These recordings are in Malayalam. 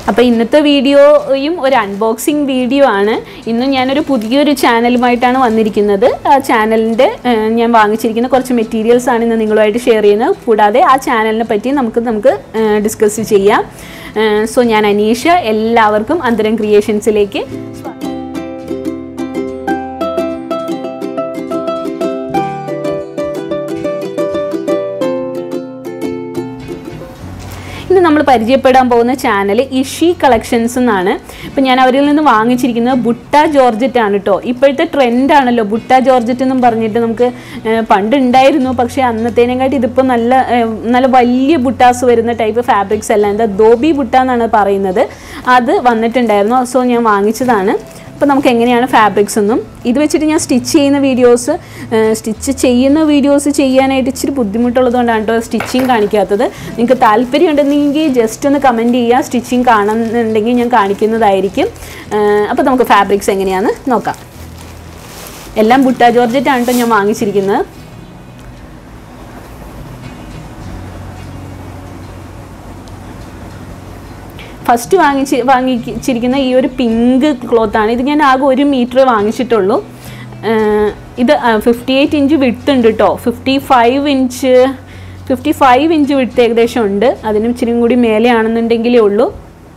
അപ്പോൾ ഇന്നത്തെ വീഡിയോയും ഒരു അൺബോക്സിങ് വീഡിയോ ആണ് ഇന്നും ഞാനൊരു പുതിയൊരു ചാനലുമായിട്ടാണ് വന്നിരിക്കുന്നത് ആ ചാനലിൻ്റെ ഞാൻ വാങ്ങിച്ചിരിക്കുന്ന കുറച്ച് മെറ്റീരിയൽസ് ആണ് ഇന്ന് നിങ്ങളുമായിട്ട് ഷെയർ ചെയ്യുന്നത് കൂടാതെ ആ ചാനലിനെ പറ്റി നമുക്ക് നമുക്ക് ഡിസ്കസ് ചെയ്യാം സോ ഞാൻ അനീഷ എല്ലാവർക്കും അന്തരം ക്രിയേഷൻസിലേക്ക് സ്വാഗതം ഇന്ന് നമ്മൾ പരിചയപ്പെടാൻ പോകുന്ന ചാനൽ ഇഷി കളക്ഷൻസ് എന്നാണ് ഇപ്പം ഞാൻ അവരിൽ നിന്ന് വാങ്ങിച്ചിരിക്കുന്നത് ബുട്ട ജോർജറ്റ് ആണ് കേട്ടോ ഇപ്പോഴത്തെ ട്രെൻഡാണല്ലോ ബുട്ട ജോർജറ്റ് എന്നും പറഞ്ഞിട്ട് നമുക്ക് ഏഹ്, പണ്ട് ഉണ്ടായിരുന്നു പക്ഷേ അന്നത്തേനെക്കാട്ടി ഇതിപ്പോൾ നല്ല ഏഹ്, നല്ല വലിയ ബുട്ടാസ് വരുന്ന ടൈപ്പ് ഫാബ്രിക്സ് അല്ല എന്താ ദോബി ബുട്ട എന്നാണ് പറയുന്നത് അത് വന്നിട്ടുണ്ടായിരുന്നു സോ ഞാൻ വാങ്ങിച്ചതാണ് അപ്പോൾ നമുക്ക് എങ്ങനെയാണ് ഫാബ്രിക്സ് എന്നും ഇത് വെച്ചിട്ട് ഞാൻ സ്റ്റിച്ച് ചെയ്യുന്ന വീഡിയോസ് സ്റ്റിച്ച് ചെയ്യുന്ന വീഡിയോസ് ചെയ്യാനായിട്ട് ഇച്ചിരി ബുദ്ധിമുട്ടുള്ളതുകൊണ്ടാണ് കേട്ടോ സ്റ്റിച്ചിങ് കാണിക്കാത്തത് നിങ്ങൾക്ക് താല്പര്യം ഉണ്ടെന്നെങ്കിൽ ജസ്റ്റ് ഒന്ന് കമൻറ്റ് ചെയ്യുക സ്റ്റിച്ചിങ് കാണുന്നുണ്ടെങ്കിൽ ഞാൻ കാണിക്കുന്നതായിരിക്കും അപ്പോൾ നമുക്ക് ഫാബ്രിക്സ് എങ്ങനെയാണെന്ന് നോക്കാം എല്ലാം ബുട്ട ജോർജറ്റാണ് കേട്ടോ ഞാൻ വാങ്ങിച്ചിരിക്കുന്നത് ഫസ്റ്റ് വാങ്ങിച്ച് വാങ്ങിച്ചിരിക്കുന്ന ഈ ഒരു പിങ്ക് ക്ലോത്താണ് ഇത് ഞാൻ ആകെ ഒരു മീറ്റർ വാങ്ങിച്ചിട്ടുള്ളൂ ഏഹ് ഇത് ഫിഫ്റ്റി എയ്റ്റ് ഇഞ്ച് വിട്ട് ഉണ്ട് കേട്ടോ fifty five inch fifty five inch വിട്ട് ഏകദേശം ഉണ്ട് അതിനും ഇച്ചിരി കൂടി മേലെയാണെന്നുണ്ടെങ്കിലേ ഉള്ളൂ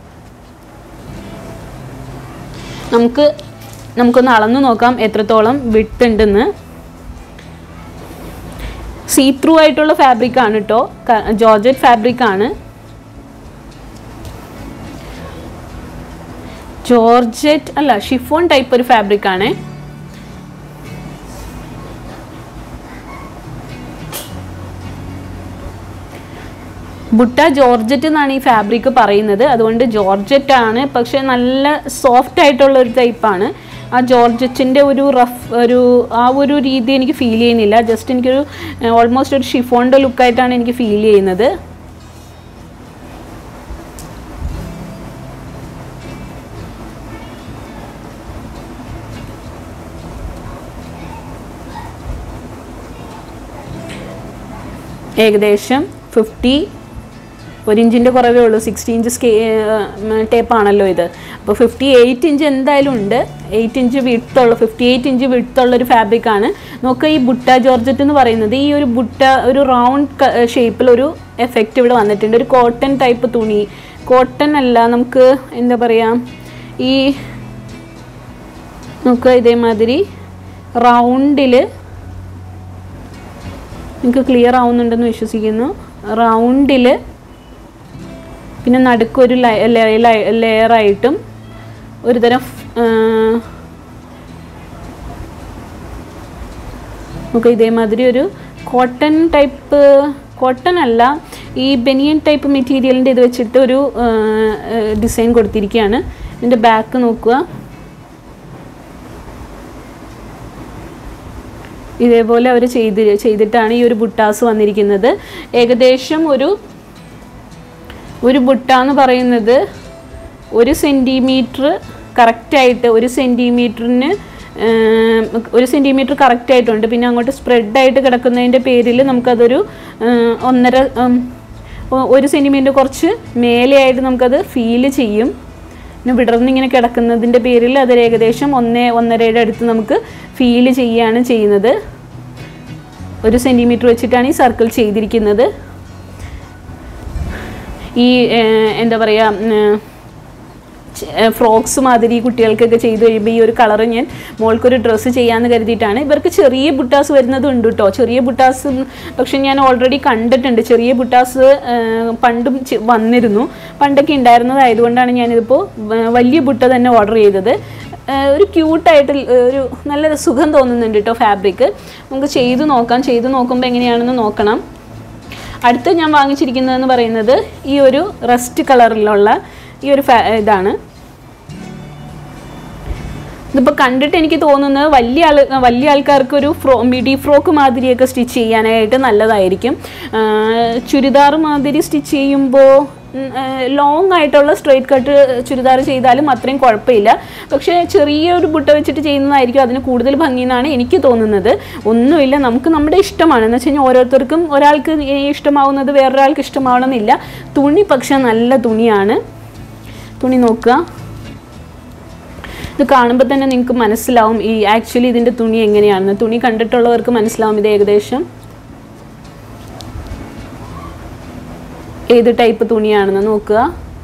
നമുക്ക് നമുക്കൊന്ന് അളന്നു നോക്കാം എത്രത്തോളം വിട്ട് ഉണ്ടെന്ന് സീ ത്രൂ ആയിട്ടുള്ള ഫാബ്രിക് ആണ് കേട്ടോ ജോർജറ്റ് ഫാബ്രിക് ആണ് ജോർജറ്റ് അല്ല ഷിഫോൺ ടൈപ്പ് ഒരു ഫാബ്രിക് ആണ് ബുട്ട ജോർജറ്റ് എന്നാണ് ഈ ഫാബ്രിക് പറയുന്നത് അതുകൊണ്ട് ജോർജറ്റ് ആണ് പക്ഷെ നല്ല സോഫ്റ്റ് ആയിട്ടുള്ള ഒരു ടൈപ്പാണ് ആ ജോർജറ്റിൻ്റെ ഒരു റഫ് ഒരു ആ ഒരു രീതി എനിക്ക് ഫീൽ ചെയ്യുന്നില്ല ജസ്റ്റ് എനിക്കൊരു ഓൾമോസ്റ്റ് ഒരു ഷിഫോണിൻ്റെ ലുക്കായിട്ടാണ് എനിക്ക് ഫീൽ ചെയ്യുന്നത് ഏകദേശം ഫിഫ്റ്റി ഒരു ഇഞ്ചിൻ്റെ കുറവേ ഉള്ളൂ സിക്സ്റ്റി ഇഞ്ച് സ്കേ ടേപ്പാണല്ലോ ഇത് അപ്പോൾ ഫിഫ്റ്റി എയ്റ്റ് ഇഞ്ച് എന്തായാലും ഉണ്ട് എയ്റ്റ് ഇഞ്ച് വിട്ടുള്ള ഫിഫ്റ്റി എയ്റ്റ് ഇഞ്ച് വിട്ടുള്ള ഒരു ഫാബ്രിക്കാണ് നോക്കുക ഈ ബുട്ട ജോർജറ്റ് എന്ന് പറയുന്നത് ഈ ഒരു ബുട്ട ഒരു റൗണ്ട് ഷേപ്പിൽ ഒരു എഫക്റ്റ് ഇവിടെ വന്നിട്ടുണ്ട് ഒരു കോട്ടൺ ടൈപ്പ് തുണി കോട്ടൺ അല്ല നമുക്ക് എന്താ പറയുക ഈ നമുക്ക് ഇതേമാതിരി റൗണ്ടിൽ നിങ്ങൾക്ക് ക്ലിയർ ആവുന്നുണ്ടെന്ന് വിശ്വസിക്കുന്നു റൗണ്ടിൽ പിന്നെ നടുക്കൊരു ലെയറായിട്ടും ഒരു തരം നമുക്ക് ഇതേമാതിരി ഒരു കോട്ടൺ ടൈപ്പ് കോട്ടൺ അല്ല ഈ ബനിയൻ ടൈപ്പ് മെറ്റീരിയലിൻ്റെ ഇത് വെച്ചിട്ട് ഒരു ഡിസൈൻ കൊടുത്തിരിക്കുകയാണ് ഇതിൻ്റെ ബാക്ക് നോക്കുക ഇതേപോലെ അവർ ചെയ്ത് ചെയ്തിട്ടാണ് ഈ ഒരു ബുട്ടാസ് വന്നിരിക്കുന്നത് ഏകദേശം ഒരു ഒരു ബുട്ട എന്ന് പറയുന്നത് ഒരു സെൻറ്റിമീറ്റർ കറക്റ്റായിട്ട് ഒരു സെൻറ്റിമീറ്ററിന് ഒരു സെൻറ്റിമീറ്റർ കറക്റ്റായിട്ടുണ്ട് പിന്നെ അങ്ങോട്ട് സ്പ്രെഡായിട്ട് കിടക്കുന്നതിൻ്റെ പേരിൽ നമുക്കതൊരു ഒന്നര ഒരു സെൻറ്റിമീറ്റർ കുറച്ച് മേലെയായിട്ട് നമുക്കത് ഫീൽ ചെയ്യും പിന്നെ വിടർന്നിങ്ങനെ കിടക്കുന്നതിൻ്റെ പേരിൽ അത് ഏകദേശം ഒന്നേ ഒന്നരയുടെ അടുത്ത് നമുക്ക് ഫീൽ ചെയ്യുകയാണ് ചെയ്യുന്നത് ഒരു സെൻറ്റിമീറ്റർ വെച്ചിട്ടാണ് ഈ സർക്കിൾ ചെയ്തിരിക്കുന്നത് ഈ എന്താ പറയുക ഫ്രോക്സ് മാതിരി കുട്ടികൾക്കൊക്കെ ചെയ്ത് കഴിയുമ്പോൾ ഈ ഒരു കളറ് ഞാൻ മോൾക്കൊരു ഡ്രസ്സ് ചെയ്യാമെന്ന് കരുതിയിട്ടാണ് ഇവർക്ക് ചെറിയ ബുട്ടാസ് വരുന്നതും ഉണ്ട് കേട്ടോ ചെറിയ ബുട്ടാസ് പക്ഷെ ഞാൻ ഓൾറെഡി കണ്ടിട്ടുണ്ട് ചെറിയ ബുട്ടാസ് പണ്ടും വന്നിരുന്നു പണ്ടൊക്കെ ഉണ്ടായിരുന്നതായതുകൊണ്ടാണ് ഞാനിതിപ്പോൾ വലിയ ബുട്ട തന്നെ ഓർഡർ ചെയ്തത് ഒരു ക്യൂട്ടായിട്ട് ഒരു നല്ല സുഖം തോന്നുന്നുണ്ട് കേട്ടോ ഫാബ്രിക് നമുക്ക് ചെയ്ത് നോക്കാം ചെയ്ത് നോക്കുമ്പോൾ എങ്ങനെയാണെന്ന് നോക്കണം അടുത്ത് ഞാൻ വാങ്ങിച്ചിരിക്കുന്നതെന്ന് പറയുന്നത് ഈ ഒരു റസ്റ്റ് കളറിലുള്ള ഈ ഒരു ഇതാണ് ഇതിപ്പോൾ കണ്ടിട്ട് എനിക്ക് തോന്നുന്നത് വലിയ ആൾ വലിയ ആൾക്കാർക്ക് ഒരു ഫ്രോ മിഡി ഫ്രോക്ക് മാതിരിയൊക്കെ സ്റ്റിച്ച് ചെയ്യാനായിട്ട് നല്ലതായിരിക്കും ചുരിദാർ മാതിരി സ്റ്റിച്ച് ചെയ്യുമ്പോൾ ലോങ് ആയിട്ടുള്ള സ്ട്രെയിറ്റ് കട്ട് ചുരിദാർ ചെയ്താലും അത്രയും കുഴപ്പമില്ല പക്ഷേ ചെറിയൊരു ബുട്ട വെച്ചിട്ട് ചെയ്യുന്നതായിരിക്കും അതിന് കൂടുതൽ ഭംഗി എന്നാണ് എനിക്ക് തോന്നുന്നത് ഒന്നുമില്ല നമുക്ക് നമ്മുടെ ഇഷ്ടമാണ് എന്ന് വെച്ച് കഴിഞ്ഞാൽ ഓരോരുത്തർക്കും ഒരാൾക്ക് ഇഷ്ടമാവുന്നത് വേറൊരാൾക്ക് ഇഷ്ടമാവണമെന്നില്ല തുണി പക്ഷെ നല്ല തുണിയാണ് തുണി നോക്കുക ഇത് കാണുമ്പോൾ തന്നെ നിങ്ങൾക്ക് മനസ്സിലാവും ഈ ആക്ച്വലി ഇതിൻ്റെ തുണി എങ്ങനെയാണെന്ന് തുണി കണ്ടിട്ടുള്ളവർക്ക് മനസ്സിലാവും ഇത് ഏകദേശം ഏത് ടൈപ്പ് തുണിയാണെന്ന് നോക്കുക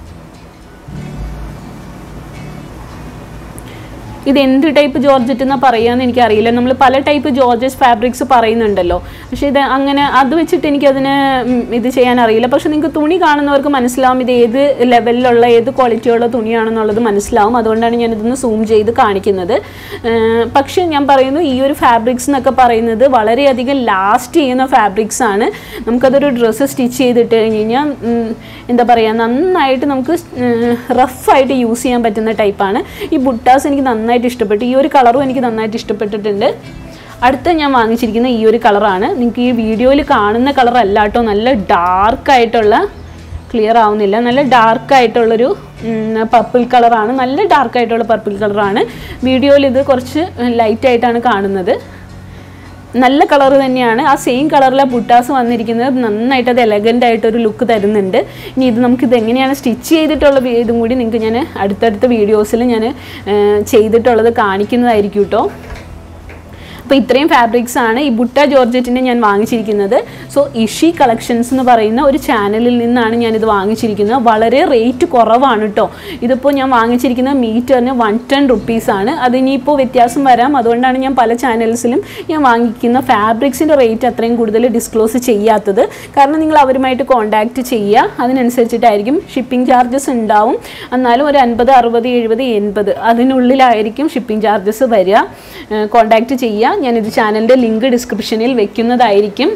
ഇത് എന്ത് ടൈപ്പ് ജോർജറ്റ് എന്നാ പറയാന്ന് എനിക്കറിയില്ല നമ്മൾ പല ടൈപ്പ് ജോർജസ് ഫാബ്രിക്സ് പറയുന്നുണ്ടല്ലോ പക്ഷേ ഇത് അങ്ങനെ അത് വെച്ചിട്ട് എനിക്കതിന് ഉം, ഇത് ചെയ്യാൻ അറിയില്ല പക്ഷെ നിങ്ങൾക്ക് തുണി കാണുന്നവർക്ക് മനസ്സിലാവും ഇത് ഏത് ലെവലിലുള്ള ഏത് ക്വാളിറ്റിയുള്ള തുണിയാണെന്നുള്ളത് മനസ്സിലാവും അതുകൊണ്ടാണ് ഞാൻ ഇതൊന്ന് സൂം ചെയ്ത് കാണിക്കുന്നത് ഏർ, പക്ഷേ ഞാൻ പറയുന്നു ഈ ഒരു ഫാബ്രിക്സ് എന്നൊക്കെ പറയുന്നത് വളരെയധികം ലാസ്റ്റ് ചെയ്യുന്ന ഫാബ്രിക്സ് ആണ് നമുക്കതൊരു ഡ്രസ്സ് സ്റ്റിച്ച് ചെയ്തിട്ട് കഴിഞ്ഞ് കഴിഞ്ഞാൽ ഉം, എന്താ പറയുക നന്നായിട്ട് നമുക്ക് റഫായിട്ട് യൂസ് ചെയ്യാൻ പറ്റുന്ന ടൈപ്പാണ് ഈ ബുട്ടാസ് എനിക്ക് നന്നായിട്ട് ഇഷ്ടപ്പെട്ടു ഈ ഒരു കളറും എനിക്ക് നന്നായിട്ട് ഇഷ്ടപ്പെട്ടിട്ടുണ്ട് അടുത്ത ഞാൻ വാങ്ങിച്ചിരിക്കുന്ന ഈ ഒരു കളറാണ് നിങ്ങൾക്ക് ഈ വീഡിയോയിൽ കാണുന്ന കളർ അല്ല കേട്ടോ നല്ല ഡാർക്കായിട്ടുള്ള ക്ലിയർ ആവുന്നില്ല നല്ല ഡാർക്കായിട്ടുള്ളൊരു പർപ്പിൾ കളറാണ് നല്ല ഡാർക്കായിട്ടുള്ള പർപ്പിൾ കളറാണ് വീഡിയോയിൽ ഇത് കുറച്ച് ലൈറ്റായിട്ടാണ് കാണുന്നത് നല്ല കളർ തന്നെയാണ് ആ സെയിം കളറിലെ ബുട്ടാസ് വന്നിരിക്കുന്നത് നന്നായിട്ട് അത് എലഗൻ്റ് ആയിട്ടൊരു ലുക്ക് തരുന്നുണ്ട് ഇനി ഇത് നമുക്കിത് എങ്ങനെയാണ് സ്റ്റിച്ച് ചെയ്തിട്ടുള്ള വി- ഇതും കൂടി നിങ്ങൾക്ക് ഞാൻ അടുത്തടുത്ത വീഡിയോസിൽ ഞാൻ ചെയ്തിട്ടുള്ളത് കാണിക്കുന്നതായിരിക്കും കേട്ടോ അപ്പോൾ ഇത്രയും ഫാബ്രിക്സ് ആണ് ഈ ബുട്ട ജോർജറ്റിൻ്റെ ഞാൻ വാങ്ങിച്ചിരിക്കുന്നത് സോ ഇഷി കളക്ഷൻസ് എന്ന് പറയുന്ന ഒരു ചാനലിൽ നിന്നാണ് ഞാനിത് വാങ്ങിച്ചിരിക്കുന്നത് വളരെ റേറ്റ് കുറവാണ് കേട്ടോ ഇതിപ്പോൾ ഞാൻ വാങ്ങിച്ചിരിക്കുന്ന മീറ്ററിന് വൺ ടെൻ റുപ്പീസാണ് അതിനിപ്പോൾ വ്യത്യാസം വരാം അതുകൊണ്ടാണ് ഞാൻ പല ചാനൽസിലും ഞാൻ വാങ്ങിക്കുന്ന ഫാബ്രിക്സിൻ്റെ റേറ്റ് അത്രയും കൂടുതൽ ഡിസ്ക്ലോസ് ചെയ്യാത്തത് കാരണം നിങ്ങൾ അവരുമായിട്ട് കോൺടാക്റ്റ് ചെയ്യുക അതിനനുസരിച്ചിട്ടായിരിക്കും ഷിപ്പിംഗ് ചാർജസ് ഉണ്ടാവും എന്നാലും ഒരു അൻപത് അറുപത് എഴുപത് എൺപത് അതിനുള്ളിലായിരിക്കും ഷിപ്പിംഗ് ചാർജസ് വരിക കോൺടാക്റ്റ് ചെയ്യുക ഞാനിത് ചാനലിൻ്റെ ലിങ്ക് ഡിസ്ക്രിപ്ഷനിൽ വെക്കുന്നതായിരിക്കും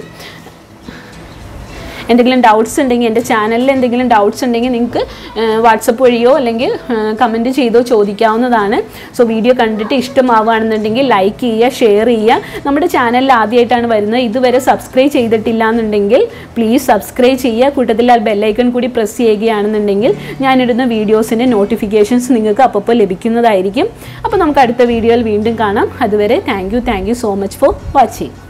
എന്തെങ്കിലും ഡൗട്ട്സ് ഉണ്ടെങ്കിൽ എൻ്റെ ചാനലിൽ എന്തെങ്കിലും ഡൗട്ട്സ് ഉണ്ടെങ്കിൽ നിങ്ങൾക്ക് വാട്സപ്പ് വഴിയോ അല്ലെങ്കിൽ കമൻറ്റ് ചെയ്തോ ചോദിക്കാവുന്നതാണ് സോ വീഡിയോ കണ്ടിട്ട് ഇഷ്ടമാവുകയാണെന്നുണ്ടെങ്കിൽ ലൈക്ക് ചെയ്യുക ഷെയർ ചെയ്യുക നമ്മുടെ ചാനലിൽ ആദ്യമായിട്ടാണ് വരുന്നത് ഇതുവരെ സബ്സ്ക്രൈബ് ചെയ്തിട്ടില്ല എന്നുണ്ടെങ്കിൽ പ്ലീസ് സബ്സ്ക്രൈബ് ചെയ്യുക കൂട്ടത്തിൽ ആ ബെല്ലൈക്കൺ കൂടി പ്രസ് ചെയ്യുകയാണെന്നുണ്ടെങ്കിൽ ഞാനിടുന്ന വീഡിയോസിൻ്റെ നോട്ടിഫിക്കേഷൻസ് നിങ്ങൾക്ക് അപ്പോൾ ലഭിക്കുന്നതായിരിക്കും അപ്പോൾ നമുക്ക് അടുത്ത വീഡിയോയിൽ വീണ്ടും കാണാം അതുവരെ thank you thank you so much for watching